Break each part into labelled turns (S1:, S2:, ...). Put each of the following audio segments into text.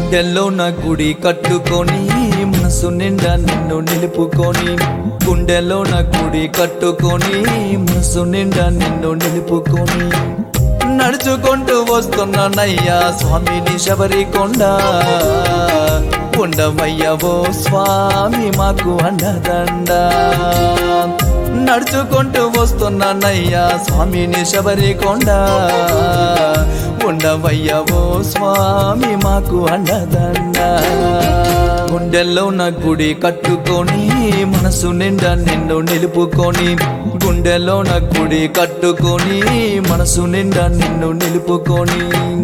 S1: గుండెల్లో నా గుడి కట్టుకొని మనసు నిండా నిన్ను నిలుపుకొని గుండెల్లో నా గుడి కట్టుకొని మనసు నిండా నిన్ను నిలుపుకొని నడుచుకుంటూ వస్తున్నానయ్యా స్వామిని శబరికొండ ఉండవయ్యవో స్వామి మాకు అండదండ నడుచుకుంటూ వస్తున్నానయ్యా స్వామిని శబరికొండ ఉండవయ్యవో స్వామి మాకు అండదండ గుండెల్లో నా గుడి కట్టుకొని మనసు నిండా నిన్ను నిలుపుకొని గుండెల్లో నా గుడి కట్టుకొని మనసు నిండా నిన్ను నిలుపుకొని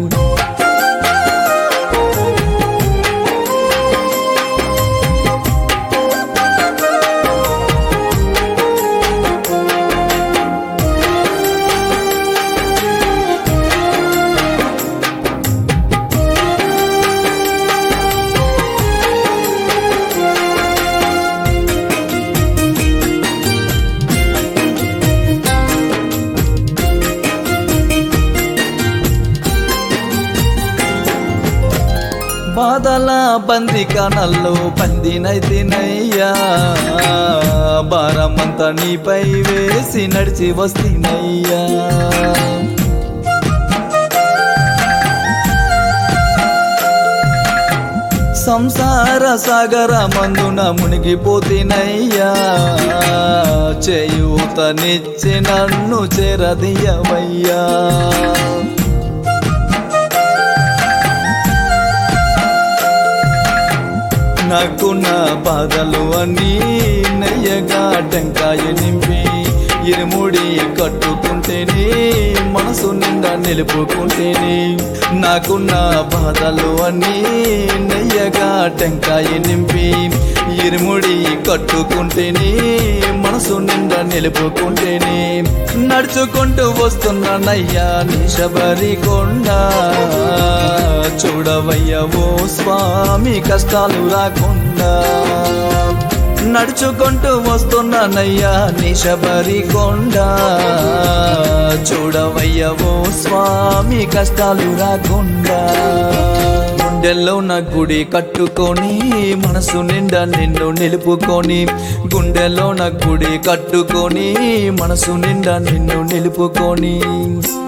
S1: బాధల బందికనల్లో పందినైతినయ్యా భారమంతా నీపై వేసి నడిచి వస్తున్నయ్యా సంసార సాగర మందున మునిగిపోతినయ్యా చేయూతనిచ్చి నన్ను చేరదీయవయ్యా నాకున్న బాధలు అన్నీ నెయ్యగా టెంకాయ నింపి ఇరుముడి కట్టుకుంటేనే మనసు నిండా నిలుపుకుంటేనే నాకున్న బాధలు అన్నీ నెయ్యగా టెంకాయ నింపి ఇరుముడి కట్టుకుంటేనే మనసు నిండా నిలుపుకుంటేనే నడుచుకుంటూ వస్తున్నానయ్యా నీ శబరి కొండ చూడవయ్యవో స్వామి కష్టాలు రాకుండా నడుచుకుంటూ వస్తున్నానయ్యా నీ శబరి కొండ చూడవయ్యవో స్వామి కష్టాలు రాకుండా గుండెల్లో నా గుడి కట్టుకొని మనసు నిండా నిన్ను నిలుపుకొని గుండెల్లో నా గుడి కట్టుకొని మనసు నిండా నిన్ను నిలుపుకొని